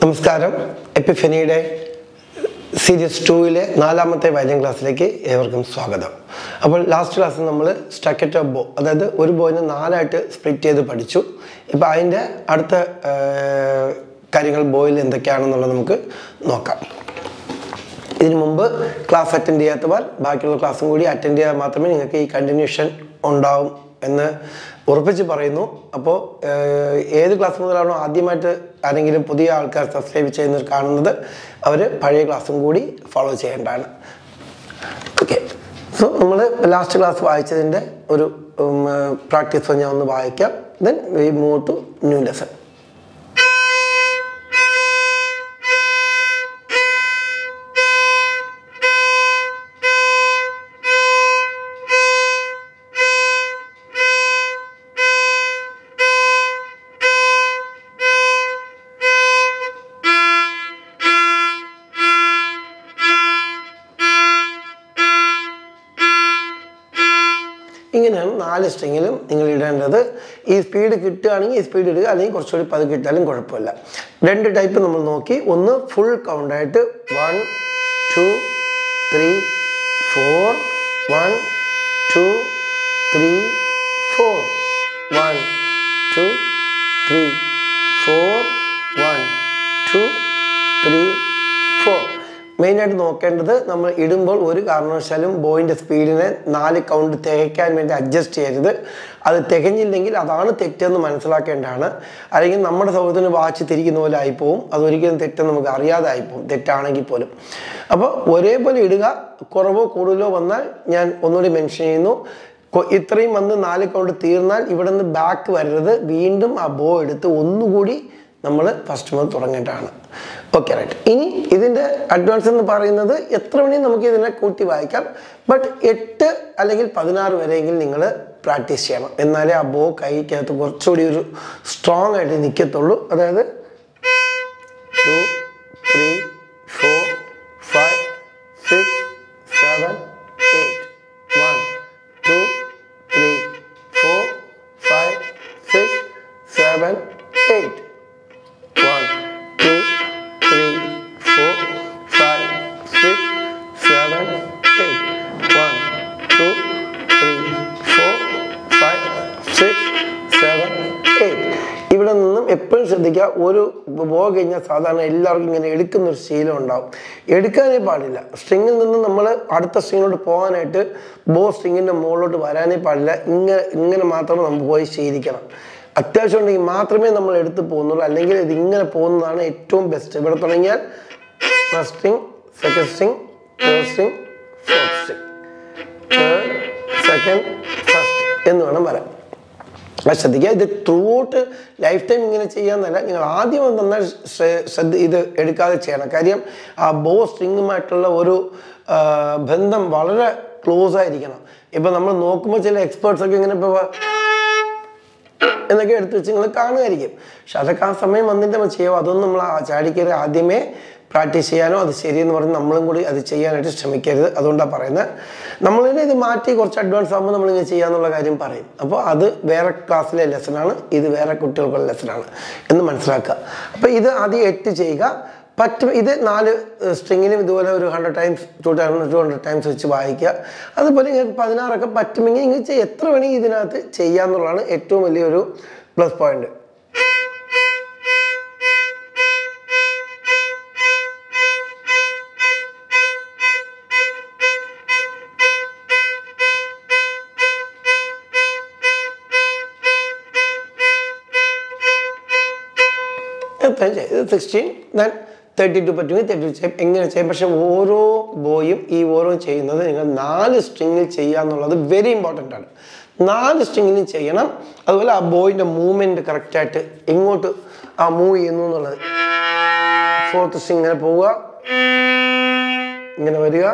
നമസ്കാരം എപ്പിഫനിയുടെ സീരീസ് ടൂവിലെ നാലാമത്തെ വയലിൻ ക്ലാസ്സിലേക്ക് ഏവർക്കും സ്വാഗതം അപ്പോൾ ലാസ്റ്റ് ക്ലാസ്സിൽ നമ്മൾ സ്ട്രക്കറ്റോ ബോ അതായത് ഒരു ബോയിനെ നാലായിട്ട് സ്പ്ലിറ്റ് ചെയ്ത് പഠിച്ചു ഇപ്പോൾ അതിൻ്റെ അടുത്ത ആ, കാര്യങ്ങൾ ബോയിൽ എന്തൊക്കെയാണെന്നുള്ളത് നമുക്ക് നോക്കാം ഇതിനു മുമ്പ് ക്ലാസ് അറ്റൻഡ് ചെയ്യാത്തവർ ബാക്കിയുള്ള ക്ലാസ്സും കൂടി അറ്റൻഡ് ചെയ്താൽ മാത്രമേ നിങ്ങൾക്ക് ഈ കണ്ടിന്യൂഷൻ ഉണ്ടാവും എന്ന് ഉറപ്പിച്ച് പറയുന്നു അപ്പോൾ ഏത് ക്ലാസ് മുതലാണോ ആദ്യമായിട്ട് ആരെങ്കിലും പുതിയ ആൾക്കാർ സബ്സ്ക്രൈബ് ചെയ്യുന്നവർ കാണുന്നത് അവർ പഴയ ക്ലാസ്സും കൂടി ഫോളോ ചെയ്യേണ്ടതാണ് ഓക്കെ സോ നമ്മൾ ലാസ്റ്റ് ക്ലാസ് വായിച്ചതിൻ്റെ ഒരു പ്രാക്ടീസ് ഞാൻ ഒന്ന് വായിക്കാം then we move to new lesson ഇങ്ങനെയാണ് നാല് സ്ട്രിങ്ങിലും നിങ്ങൾ ഇടേണ്ടത് ഈ സ്പീഡ് കിട്ടുകയാണെങ്കിൽ ഈ സ്പീഡ് ഇടുക അല്ലെങ്കിൽ കുറച്ചുകൂടി പതുക്കെ ഇട്ടാലും കുഴപ്പമില്ല രണ്ട് ടൈപ്പ് നമ്മൾ നോക്കി ഒന്ന് ഫുൾ കൗണ്ടായിട്ട് one two three four one two three four one two three four one two three four മെയിനായിട്ട് നോക്കേണ്ടത് നമ്മൾ ഇടുമ്പോൾ ഒരു കാരണവശാലും ബോയിൻ്റെ സ്പീഡിനെ നാല് കൗണ്ട് തികയ്ക്കാൻ വേണ്ടി അഡ്ജസ്റ്റ് ചെയ്യരുത് അത് തികഞ്ഞില്ലെങ്കിൽ അതാണ് തെറ്റെന്ന് മനസ്സിലാക്കേണ്ടതാണ് അല്ലെങ്കിൽ നമ്മുടെ സൗഹൃദത്തിന് വാച്ച് തിരിക്കുന്ന പോലെ ആയിപ്പോവും അതൊരിക്കലും തെറ്റെന്ന് നമുക്ക് അറിയാതെ ആയിപ്പോവും തെറ്റാണെങ്കിൽ പോലും അപ്പോൾ ഒരേപോലെ ഇടുക കുറവോ കൂടുതലോ വന്നാൽ ഞാൻ ഒന്നുകൂടി മെൻഷൻ ചെയ്യുന്നു കൊ- ഇത്രയും വന്ന് നാല് കൗണ്ട് തീർന്നാൽ ഇവിടെ നിന്ന് ബാക്ക് വരരുത് വീണ്ടും ആ ബോ എടുത്ത് ഒന്നുകൂടി നമ്മൾ ഫസ്റ്റ് മുതൽ തുടങ്ങേണ്ടതാണ് ഓക്കെ റൈറ്റ് ഇനി ഇതിൻ്റെ അഡ്വാൻസ് എന്ന് പറയുന്നത് എത്ര മണിയും നമുക്ക് ഇതിനെ കൂട്ടി വായിക്കാം ബട്ട് എട്ട് അല്ലെങ്കിൽ പതിനാറ് വരെയെങ്കിലും നിങ്ങൾ പ്രാക്ടീസ് ചെയ്യണം എന്നാലേ ആ ബോ കൈക്കകത്ത് കുറച്ചുകൂടി ഒരു സ്ട്രോങ് ആയിട്ട് നിൽക്കത്തുള്ളൂ അതായത് two three four five six seven eight one two three four five six seven eight One, two, three, four, five, six, seven, eight. One, two, three, four, five, six, seven, eight. ഇവിടെ നിന്നും എപ്പോഴും ശ്രദ്ധിക്കുക ഒരു ബോ കഴിഞ്ഞാൽ സാധാരണ എല്ലാവർക്കും ഇങ്ങനെ എടുക്കുന്ന ഒരു ശീലം ഉണ്ടാവും എടുക്കാനേ പാടില്ല സ്ട്രിങ്ങിൽ നിന്ന് നമ്മൾ അടുത്ത സ്ട്രിങ്ങിലോട്ട് പോകാനായിട്ട് ബോ സ്ട്രിങ്ങിൻ്റെ മുകളിലോട്ട് വരാനേ പാടില്ല ഇങ്ങനെ ഇങ്ങനെ മാത്രമേ നമ്മൾ പോയി ശീലിക്കണം അത്യാവശ്യം ഉണ്ടെങ്കിൽ മാത്രമേ നമ്മൾ എടുത്ത് പോകുന്നുള്ളൂ അല്ലെങ്കിൽ ഇത് ഇങ്ങനെ പോകുന്നതാണ് ഏറ്റവും ബെസ്റ്റ് ഇവിടെ തുടങ്ങിയാൽ first string second string third string fourth string third second first എന്ന് വേണം വരാൻ അത് ശ്രദ്ധിക്കുക ഇത് ത്രൂ ഔട്ട് ലൈഫ് ടൈം ഇങ്ങനെ ചെയ്യാന്നല്ല നിങ്ങൾ ആദ്യം ഒന്ന് നന്നായി ശ്ര- ശ്രദ്ധ ഇത് എടുക്കാതെ ചെയ്യണം കാര്യം ആ ബോ സ്ട്രിങ്ങുമായിട്ടുള്ള ഒരു ആ, ബന്ധം വളരെ ക്ലോസ് ആയിരിക്കണം ഇപ്പം നമ്മൾ നോക്കുമ്പോൾ ചില എക്സ്പേർട്സ് ഒക്കെ ഇങ്ങനെ ഇപ്പോൾ എന്നൊക്കെ എടുത്ത് വെച്ച് നിങ്ങൾ കാണുമായിരിക്കും പക്ഷെ അതൊക്കെ ആ സമയം വന്നിട്ട് നമ്മൾ ചെയ്യുമോ അതൊന്നും നമ്മൾ ആ ചാടിക്കയറി ആദ്യമേ പ്രാക്ടീസ് ചെയ്യാനോ അത് ശരിയെന്ന് പറഞ്ഞ് നമ്മളും കൂടി അത് ചെയ്യാനായിട്ട് ശ്രമിക്കരുത് അതുകൊണ്ടാണ് പറയുന്നത് നമ്മളിനെ ഇത് മാറ്റി കുറച്ച് അഡ്വാൻസ് ആകുമ്പോൾ നമ്മളിങ്ങനെ ചെയ്യാന്നുള്ള കാര്യം പറയും അപ്പോൾ അത് വേറെ ക്ലാസ്സിലെ ലെസണാണ് ഇത് വേറെ കുട്ടികൾക്കുള്ള ലെസണാണ് എന്ന് മനസ്സിലാക്കുക അപ്പോൾ ഇത് ആദ്യം എട്ട് ചെയ്യുക പറ്റും ഇത് നാല് സ്ട്രിങ്ങിനും ഇതുപോലെ ഒരു hundred times to time two hundred times വെച്ച് വായിക്കുക അതുപോലെ നിങ്ങൾക്ക് പതിനാറൊക്കെ പറ്റുമെങ്കിൽ നിങ്ങൾക്ക് ചെയ്യ- എത്ര വേണമെങ്കിൽ ഇതിനകത്ത് ചെയ്യാന്നുള്ളതാണ് ഏറ്റവും വലിയൊരു plus point sixteen then thirty two പറ്റുമെങ്കിൽ തേർട്ടി ടു ചെയ്യും എങ്ങനെ ചെയ്യും പക്ഷെ ഓരോ ബോയും ഈ ഓരോ ചെയ്യുന്നത് നിങ്ങൾ നാല് സ്ട്രിങ്ങിൽ ചെയ്യുക എന്നുള്ളത് വെരി ഇമ്പോർട്ടൻ്റ് ആണ് നാല് സ്ട്രിങ്ങിലും ചെയ്യണം അതുപോലെ ആ ബോയിൻ്റെ മൂവ്മെൻറ്റ് കറക്റ്റായിട്ട് എങ്ങോട്ട് ആ മൂവ് ചെയ്യുന്നു എന്നുള്ളത് ഫോർത്ത് സ്ട്രിങ് ഇങ്ങനെ പോവുക ഇങ്ങനെ വരിക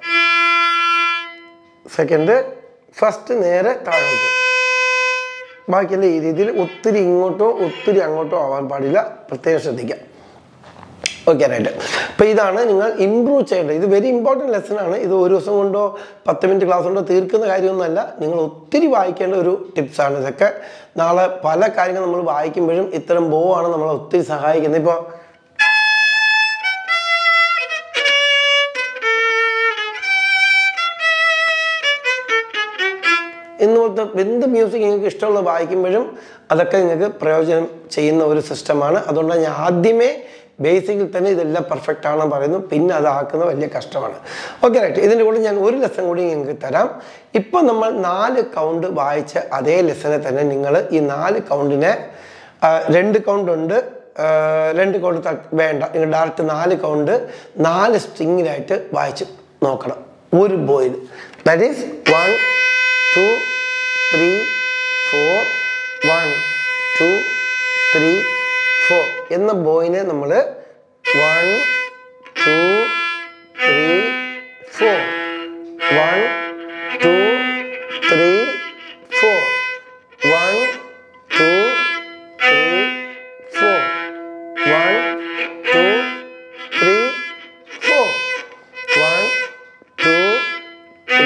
സെക്കൻഡ് ഫസ്റ്റ് നേരെ താഴോട്ട് ബാക്കിയുള്ള ഈ രീതിയിൽ ഒത്തിരി ഇങ്ങോട്ടോ ഒത്തിരി അങ്ങോട്ടോ ആവാൻ പാടില്ല പ്രത്യേകം ശ്രദ്ധിക്കാം ഓക്കെ റൈറ്റ് അപ്പോൾ ഇതാണ് നിങ്ങൾ ഇമ്പ്രൂവ് ചെയ്യേണ്ടത് ഇത് വെരി ഇമ്പോർട്ടൻറ്റ് ലെസൺ ആണ് ഇത് ഒരു ദിവസം കൊണ്ടോ പത്ത് മിനിറ്റ് ക്ലാസ് കൊണ്ടോ തീർക്കുന്ന കാര്യമൊന്നുമല്ല നിങ്ങൾ ഒത്തിരി വായിക്കേണ്ട ഒരു ടിപ്സാണ് ഇതൊക്കെ നാളെ പല കാര്യങ്ങൾ നമ്മൾ വായിക്കുമ്പോഴും ഇത്തരം ബോ ആണ് നമ്മളെ ഒത്തിരി സഹായിക്കുന്നത് ഇപ്പോൾ എന്നുപോലത്തെ എന്ത് മ്യൂസിക് നിങ്ങൾക്ക് ഇഷ്ടമുള്ളത് വായിക്കുമ്പോഴും അതൊക്കെ നിങ്ങൾക്ക് പ്രയോജനം ചെയ്യുന്ന ഒരു സിസ്റ്റമാണ് അതുകൊണ്ടാണ് ഞാൻ ആദ്യമേ ബേസിക്കിൽ തന്നെ ഇതെല്ലാം പെർഫെക്റ്റ് ആണെന്ന് പറയുന്നു പിന്നെ അതാക്കുന്നത് വലിയ കഷ്ടമാണ് ഓക്കെ റൈറ്റ് ഇതിൻ്റെ കൂടെ ഞാൻ ഒരു ലെസൺ കൂടി നിങ്ങൾക്ക് തരാം ഇപ്പം നമ്മൾ നാല് കൗണ്ട് വായിച്ച അതേ ലെസനെ തന്നെ നിങ്ങൾ ഈ നാല് കൗണ്ടിനെ ആ, രണ്ട് കൗണ്ട് ഉണ്ട് ആ, രണ്ട് കൗണ്ട് ത- വേണ്ട നിങ്ങൾ ഡയറക്റ്റ് നാല് കൗണ്ട് നാല് സ്ട്രിങ്ങിലായിട്ട് വായിച്ച് നോക്കണം ഒരു ബോയിൽ that is one two three four one two three four എന്ന ബോയിനെ നമ്മൾ one two three four one two three four one two three four one two three four one two three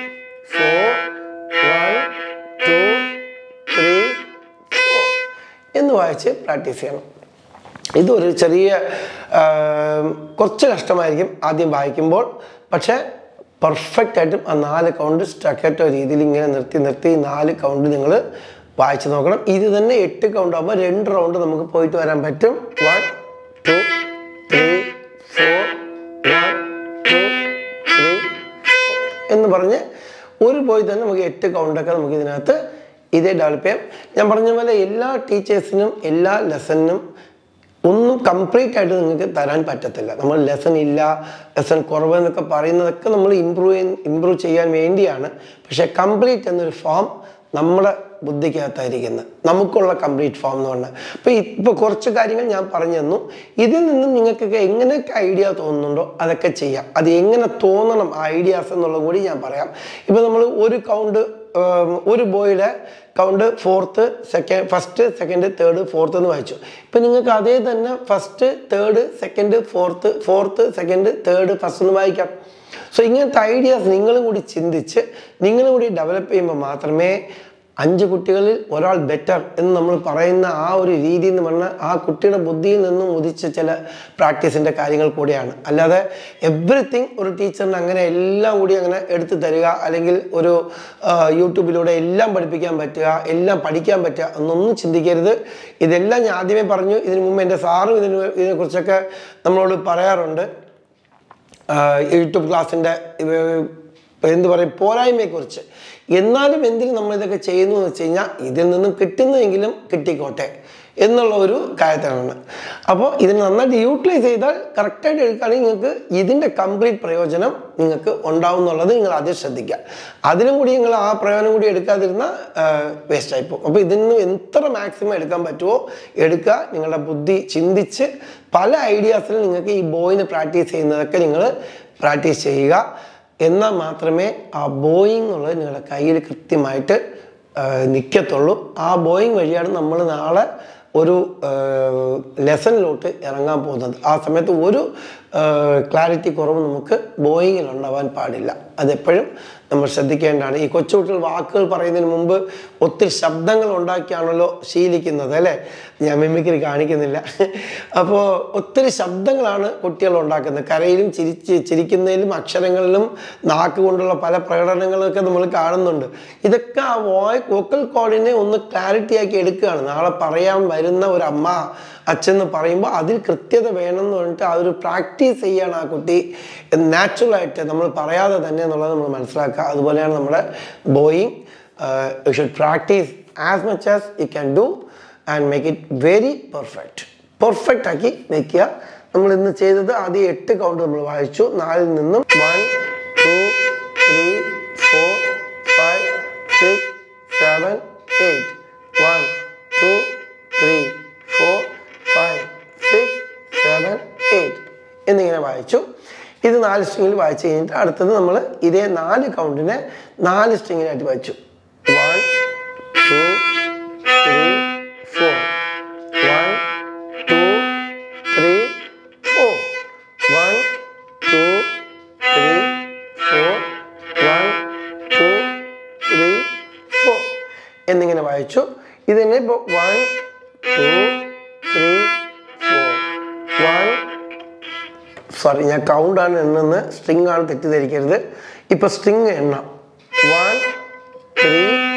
four one two three four എന്ന് വായിച്ച് practice ചെയ്യണം ഇതൊരു ചെറിയ ആ, കുറച്ച് കഷ്ടമായിരിക്കും ആദ്യം വായിക്കുമ്പോൾ പക്ഷേ പെർഫെക്റ്റ് ആയിട്ടും ആ നാല് കൗണ്ട് സ്റ്റക്കറ്റോ രീതിയിൽ ഇങ്ങനെ നിർത്തി നിർത്തി ഈ നാല് കൗണ്ട് നിങ്ങൾ വായിച്ച് നോക്കണം ഇത് തന്നെ എട്ട് കൗണ്ട് ആകുമ്പോൾ രണ്ട് റൗണ്ട് നമുക്ക് പോയിട്ട് വരാൻ പറ്റും one two three four one two three എന്ന് പറഞ്ഞ് ഒരു പോയി തന്നെ നമുക്ക് എട്ട് കൗണ്ടൊക്കെ നമുക്ക് ഇതിനകത്ത് ഇതേ ഡെവലപ്പ് ചെയ്യാം ഞാൻ പറഞ്ഞ പോലെ എല്ലാ ടീച്ചേഴ്സിനും എല്ലാ ലെസണിനും ഒന്നും കംപ്ലീറ്റ് ആയിട്ട് നിങ്ങൾക്ക് തരാൻ പറ്റത്തില്ല നമ്മൾ ലെസൺ ഇല്ല ലെസൺ കുറവ് എന്നൊക്കെ പറയുന്നതൊക്കെ നമ്മൾ ഇമ്പ്രൂവ് ഇമ്പ്രൂവ് ചെയ്യാൻ വേണ്ടിയാണ് പക്ഷേ കംപ്ലീറ്റ് എന്നൊരു ഫോം നമ്മുടെ ബുദ്ധിക്കകത്തായിരിക്കുന്നത് നമുക്കുള്ള കംപ്ലീറ്റ് ഫോം എന്ന് പറഞ്ഞാൽ അപ്പോൾ ഇപ്പോൾ കുറച്ച് കാര്യങ്ങൾ ഞാൻ പറഞ്ഞു തന്നു ഇതിൽ നിന്നും നിങ്ങൾക്കൊക്കെ എങ്ങനെയൊക്കെ ഐഡിയ തോന്നുന്നുണ്ടോ അതൊക്കെ ചെയ്യാം അത് എങ്ങനെ തോന്നണം ആ ഐഡിയാസ് എന്നുള്ളത് കൂടി ഞാൻ പറയാം ഇപ്പോൾ നമ്മൾ ഒരു കൗണ്ട് ഒരു ബോയുടെ count fourth second first second third fourth എന്ന് വായിച്ചു ഇപ്പം നിങ്ങൾക്ക് അതേ തന്നെ first third second fourth fourth second third first എന്ന് വായിക്കാം സോ ഇങ്ങനത്തെ ഐഡിയാസ് നിങ്ങളും കൂടി ചിന്തിച്ച് നിങ്ങളും കൂടി ഡെവലപ്പ് ചെയ്യുമ്പോൾ മാത്രമേ അഞ്ച് കുട്ടികളിൽ ഒരാൾ ബെറ്റർ എന്ന് നമ്മൾ പറയുന്ന ആ ഒരു രീതി എന്ന് പറഞ്ഞാൽ ആ കുട്ടിയുടെ ബുദ്ധിയിൽ നിന്നും ഉദിച്ച ചില പ്രാക്ടീസിൻ്റെ കാര്യങ്ങൾ കൂടിയാണ് അല്ലാതെ എവറിത്തിങ് ഒരു ടീച്ചറിന് അങ്ങനെ എല്ലാം കൂടി അങ്ങനെ എടുത്തു തരിക അല്ലെങ്കിൽ ഒരു ആ, യൂട്യൂബിലൂടെ എല്ലാം പഠിപ്പിക്കാൻ പറ്റുക എല്ലാം പഠിക്കാൻ പറ്റുക എന്നൊന്നും ചിന്തിക്കരുത് ഇതെല്ലാം ഞാൻ ആദ്യമേ പറഞ്ഞു ഇതിനു മുമ്പ് എൻ്റെ സാറും ഇതിന് ഇതിനെക്കുറിച്ചൊക്കെ നമ്മളോട് പറയാറുണ്ട് ആഹ് യൂട്യൂബ് ക്ലാസ്സിൻ്റെ എന്ത് പറയും പോരായ്മയെക്കുറിച്ച് എന്നാലും എന്തിന് നമ്മൾ ഇതൊക്കെ ചെയ്യുന്നു എന്ന് വെച്ച് കഴിഞ്ഞാൽ ഇതിൽ നിന്നും കിട്ടുന്നതെങ്കിലും കിട്ടിക്കോട്ടെ എന്നുള്ള ഒരു കാര്യത്തിലാണ് അപ്പോൾ ഇതിന് നന്നായിട്ട് യൂട്ടിലൈസ് ചെയ്താൽ കറക്റ്റായിട്ട് എടുക്കുകയാണെങ്കിൽ നിങ്ങൾക്ക് ഇതിൻ്റെ കംപ്ലീറ്റ് പ്രയോജനം നിങ്ങൾക്ക് ഉണ്ടാവും എന്നുള്ളത് നിങ്ങൾ ആദ്യം ശ്രദ്ധിക്കുക അതിനും കൂടി നിങ്ങൾ ആ പ്രയോജനം കൂടി എടുക്കാതിരുന്ന വേസ്റ്റ് ആയിപ്പോകും അപ്പോൾ ഇതിൽ നിന്ന് എത്ര മാക്സിമം എടുക്കാൻ പറ്റുമോ എടുക്കുക നിങ്ങളുടെ ബുദ്ധി ചിന്തിച്ച് പല ഐഡിയാസിലും നിങ്ങൾക്ക് ഈ ബോയിന് പ്രാക്ടീസ് ചെയ്യുന്നതൊക്കെ നിങ്ങൾ പ്രാക്ടീസ് ചെയ്യുക എന്നാൽ മാത്രമേ ആ ബോയിങ് ഉള്ളത് നിങ്ങളുടെ കയ്യിൽ കൃത്യമായിട്ട് നിൽക്കത്തുള്ളൂ ആ ബോയിങ് വഴിയാണ് നമ്മൾ നാളെ ഒരു ലെസണിലോട്ട് ഇറങ്ങാൻ പോകുന്നത് ആ സമയത്ത് ഒരു ക്ലാരിറ്റി കുറവ് നമുക്ക് ബോയിങ്ങിൽ ഉണ്ടാവാൻ പാടില്ല അതെപ്പോഴും നമ്മൾ ശ്രദ്ധിക്കേണ്ടതാണ് ഈ കൊച്ചുകുട്ടികൾ വാക്കുകൾ പറയുന്നതിന് മുമ്പ് ഒത്തിരി ശബ്ദങ്ങൾ ഉണ്ടാക്കിയാണല്ലോ ശീലിക്കുന്നത് അല്ലേ ഞാൻ മിമിക്രി കാണിക്കുന്നില്ല അപ്പോൾ ഒത്തിരി ശബ്ദങ്ങളാണ് കുട്ടികൾ ഉണ്ടാക്കുന്നത് കരയിലും ചിരിച്ച് ചിരിക്കുന്നതിലും അക്ഷരങ്ങളിലും നാക്ക് കൊണ്ടുള്ള പല പ്രകടനങ്ങളൊക്കെ നമ്മൾ കാണുന്നുണ്ട് ഇതൊക്കെ ആ വോയ് വോക്കൽ കോഡിനെ ഒന്ന് ക്ലാരിറ്റി ആക്കി എടുക്കുകയാണ് നാളെ പറയാൻ വരുന്ന ഒരു അമ്മ അച്ഛൻ എന്ന് പറയുമ്പോൾ അതിൽ കൃത്യത വേണമെന്ന് പറഞ്ഞിട്ട് ആ ഒരു പ്രാക്ടീസ് ചെയ്യാണ് ആ കുട്ടി നാച്ചുറലായിട്ട് നമ്മൾ പറയാതെ തന്നെ എന്നുള്ളത് നമ്മൾ മനസ്സിലാക്കുക അതുപോലെയാണ് നമ്മുടെ bowing you should practice as much as you can do and make it very perfect perfect ആക്കി വെക്കുക നമ്മൾ ഇന്ന് ചെയ്തത് ആദ്യം എട്ട് കൗണ്ട് നമ്മൾ വായിച്ചു നാലിൽ നിന്നും one two three four five six seven eight one two three four five six seven eight എന്നിങ്ങനെ വായിച്ചു ഇത് നാല് സ്ട്രിങ്ങിൽ വായിച്ചു കഴിഞ്ഞിട്ട് അടുത്തത് നമ്മൾ ഇതേ നാല് കൗണ്ടിനെ നാല് സ്ട്രിങ്ങിനായിട്ട് വായിച്ചു one two three four one two three four one two three four one two three four എന്നിങ്ങനെ വായിച്ചു ഇത് തന്നെ ഇപ്പോൾ one two three four one sorry ഞാൻ കൗണ്ടാണ് എണ്ണുന്നത് സ്ട്രിങ് ആണ് തെറ്റിദ്ധരിക്കരുത് ഇപ്പൊ സ്ട്രിങ് എണ്ണാം one three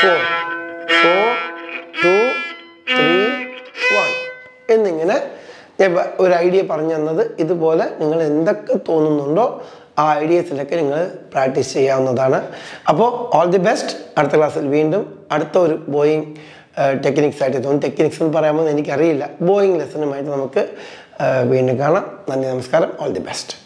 four four two three one എന്നിങ്ങനെ ഞാൻ ഇപ്പൊ ഒരു ഐഡിയ പറഞ്ഞു തന്നത് ഇതുപോലെ നിങ്ങൾ എന്തൊക്കെ തോന്നുന്നുണ്ടോ ആ ഐഡിയസിലൊക്കെ നിങ്ങൾ പ്രാക്ടീസ് ചെയ്യാവുന്നതാണ് അപ്പോൾ ഓൾ ദി ബെസ്റ്റ് അടുത്ത ക്ലാസ്സിൽ വീണ്ടും അടുത്ത ഒരു ബോയിങ് ടെക്നിക്സ് ആയിട്ട് തോന്നുന്നു ടെക്നിക്സ് എന്ന് പറയാമെന്ന് എനിക്കറിയില്ല ബോയിങ് ലെസണുമായിട്ട് നമുക്ക് ആ, വീണ്ടും കാണാം നന്ദി നമസ്കാരം ഓൾ ദി ബെസ്റ്റ്